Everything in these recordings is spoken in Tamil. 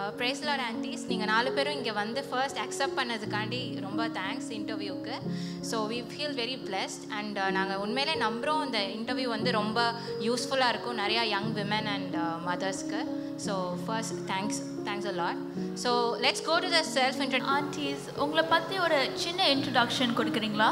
பிரேஸ்லாட் ஆன்டிஸ் நீங்கள் நாலு பேரும் இங்கே வந்து ஃபர்ஸ்ட் அக்செப்ட் பண்ணதுக்காண்டி ரொம்ப தேங்க்ஸ் இன்டர்வியூக்கு so we feel very blessed and நாங்கள் உண்மையிலே நம்புகிறோம் இந்த இன்டர்வியூ வந்து ரொம்ப யூஸ்ஃபுல்லாக இருக்கும் நிறையா யங் விமன் அண்ட் மதர்ஸ்க்கு so first thanks thanks a lot so let's go to the self intro aunties உங்களை பற்றி ஒரு சின்ன இன்ட்ரடக்ஷன் கொடுக்குறீங்களா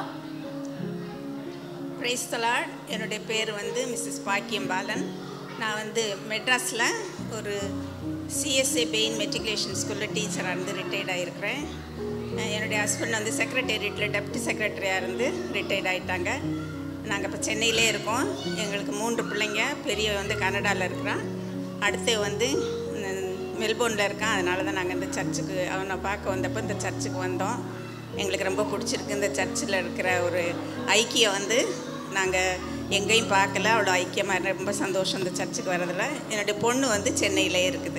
பிரைஸ்தலாட் என்னுடைய பேர் வந்து மிஸ்ஸஸ் பாக்கியம் பாலன் நான் வந்து மெட்ராஸில் ஒரு சிஎஸ்ஏ பெயின் மெட்ரிகுலேஷன் ஸ்கூலில் டீச்சராக இருந்து ரிட்டையர்ட் ஆகிருக்கிறேன் அஹ் என்னுடைய ஹஸ்பண்ட் வந்து செக்ரட்டேரியட்டில் டெப்டி செக்ரட்டரியாக இருந்து ரிட்டையர்ட் ஆகிட்டாங்க நாங்கள் இப்போ சென்னையிலே இருக்கோம் எங்களுக்கு மூன்று பிள்ளைங்க பெரிய வந்து கனடாவில் இருக்கிறான் அடுத்து வந்து மெல்போர்னில் இருக்கான் அதனால தான் நாங்கள் இந்த சர்ச்சுக்கு அவனை பார்க்க வந்தப்போ இந்த சர்ச்சுக்கு வந்தோம் எங்களுக்கு ரொம்ப பிடிச்சிருக்கு இந்த சர்ச்சில் இருக்கிற ஒரு ஐக்கியம் வந்து நாங்கள் எங்கேயும் பார்க்கல அவ்வளோ ஐக்கியமாக இருக்கு. ரொம்ப சந்தோஷம் இந்த சர்ச்சுக்கு வரதில் என்னுடைய பொண்ணு வந்து சென்னையிலே இருக்குது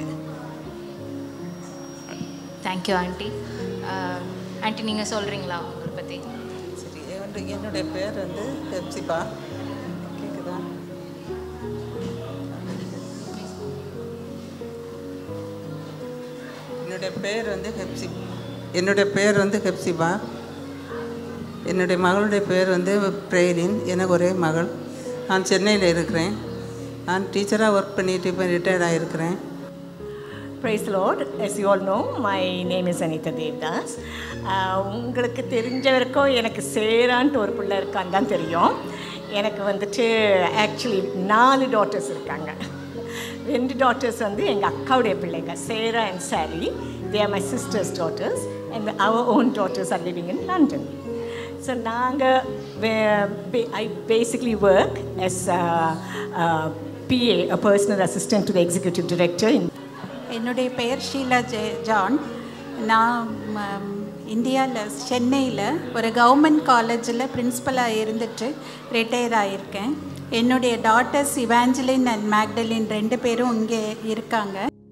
தேங்க்யூ ஆண்டி ஆண்டி நீங்கள் சொல்கிறீங்களா உங்களை பற்றி சரி என்னுடைய என்னுடைய பேர் வந்து ஹெப்சிபா கேட்குதா என்னுடைய பேர் வந்து ஹெப்சி என்னுடைய பேர் வந்து ஹெப்சிபா என்னுடைய மகளுடைய பேர் வந்து பிரேரின் எனக்கு ஒரே மகள் நான் சென்னையில் இருக்கிறேன் நான் டீச்சராக ஒர்க் பண்ணிட்டு இப்போ ரிட்டையர்ட் ஆகிருக்கிறேன் Praise the Lord. As you all know, my name is Anita Devdas. Uh, உங்களுக்கு தெரிஞ்ச வரைக்கும் எனக்கு சேரான்ட்டு ஒரு பிள்ளை இருக்கான்னு தான் தெரியும் எனக்கு வந்துட்டு ஆக்சுவலி நாலு டாட்டர்ஸ் இருக்காங்க ரெண்டு டாட்டர்ஸ் வந்து எங்கள் அக்காவுடைய பிள்ளைங்க சேரா அண்ட் சாரி they are my sisters daughters and our own daughters are living in London so நாங்கள் I basically work as PA a personal assistant to the executive director in என்னுடைய பெயர் ஷீலா ஜெ ஜான் நான் இந்தியாவில் சென்னையில் ஒரு கவர்மெண்ட் காலேஜில் பிரின்ஸிபலாக இருந்துட்டு ரிட்டையர் ஆகியிருக்கேன் என்னுடைய டாட்டர்ஸ் இவாஞ்சலின் அண்ட் மேக்டலின் ரெண்டு பேரும் இங்கே இருக்காங்க